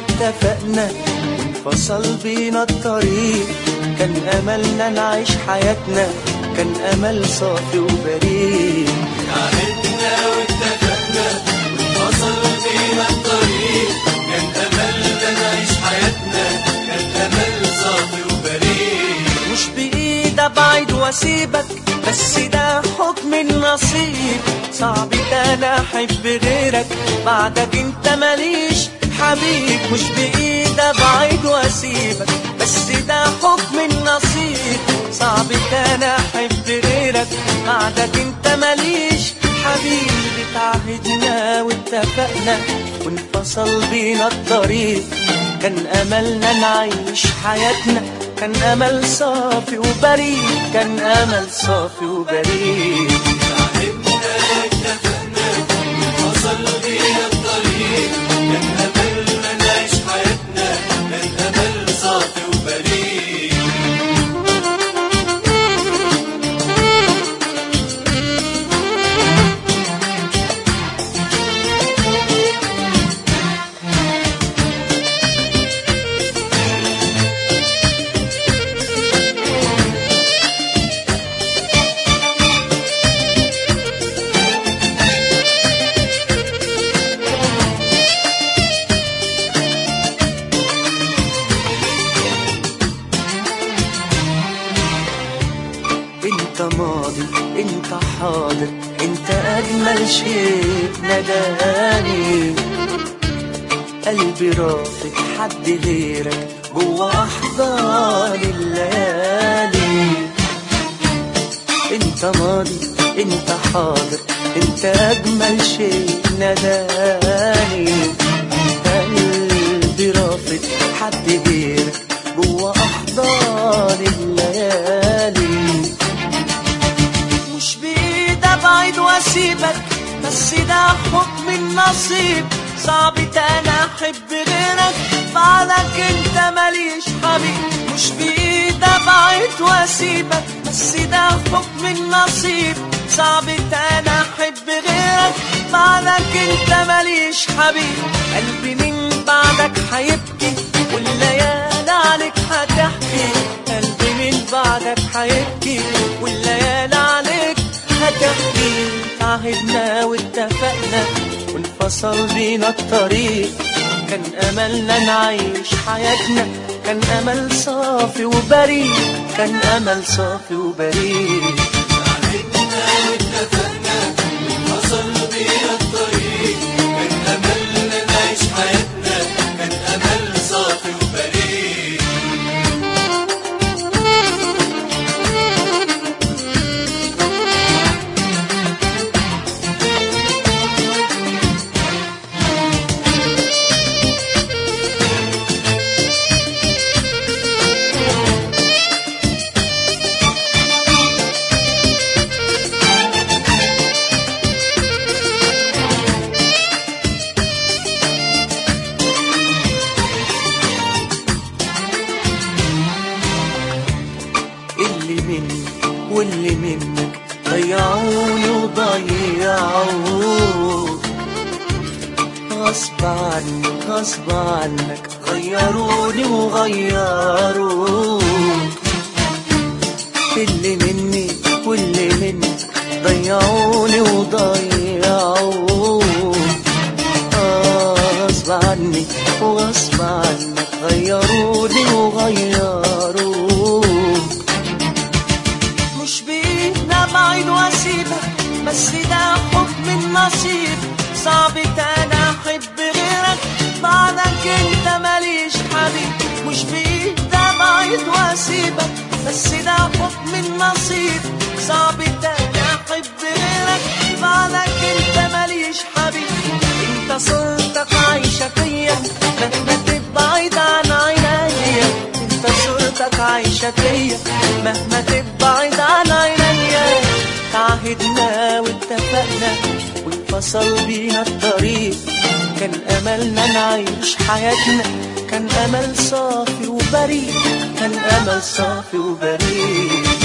واتفقنا وانفصل بينا الطريق كان أملنا نعيش حياتنا كان أمل صافي وبريء عهدنا واتفقنا وانفصل بينا الطريق كان أملنا نعيش حياتنا كان أمل صافي وبريء مش بإيد أبعد وأسيبك بس ده حكم النصيب صعب أنا أحب غيرك بعدك أنت ماليش حبيب مش بإيد أبعد وأسيبك بس ده حكم النصيب صعب أنا أحب غيرك بعدك أنت ماليش حبيب اتعهدنا واتفقنا وانفصل بينا الطريق كان أملنا نعيش حياتنا كان أمل صافي وبريء كان أمل صافي وبريء عهدنا واتفقنا وانفصل بينا الطريق كان أملنا نعيش حياتنا كان أمل صافي وبريء انت ماضي انت حاضر انت اجمل شيء نداني قلبي رافض حد غيرك جوا احضان الليالي انت ماضي انت حاضر انت اجمل شيء نداني قلبي رافض حد غيرك جوا احضان الليالي مش بإيد أبعد وأسيبك بس ده حكم النصيب صعب تاني أحب غيرك بعدك أنت ماليش حبيب مش بإيد أبعد وأسيبك بس ده حكم النصيب صعب تاني أحب غيرك بعدك أنت ماليش حبيب قلبي من بعدك هيبكي والليالي عليك هتحكي قلبي من بعدك هيبكي والليالي عليك هتحكي تعهدنا واتفقنا وانفصل بينا الطريق كان أملنا نعيش حياتنا كان أمل صافي وبريء كان أمل صافي وبريء عهدنا واتفقنا وانفصل بينا الطريق كان أملنا نعيش حياتنا كان أمل صافي وبريء اللي مني واللي منك ضيعوني وضيعوك غصب عنك غصب عنك غيروني وغيروك اللي مني واللي منك ضيعوني وضيعوك آه غصب عني وغصب عنك غيروني وغيروك مش بإيدنا بعيد واسيبك بس ده حكم النصيب صعب تاني احب غيرك بعدك انت ماليش حبيب مش بإيدنا بعيد واسيبك بس ده حكم النصيب صعب تاني احب غيرك بعدك انت ماليش حبيب انت صورتك عايشة فيا مهما تبعد عن عينيا انت صورتك عايشة فيا مهما تبعد عن عينيا تعهدنا واتفقنا وانفصل بينا الطريق كان املنا نعيش حياتنا كان امل صافي وبريء كان امل صافي وبريء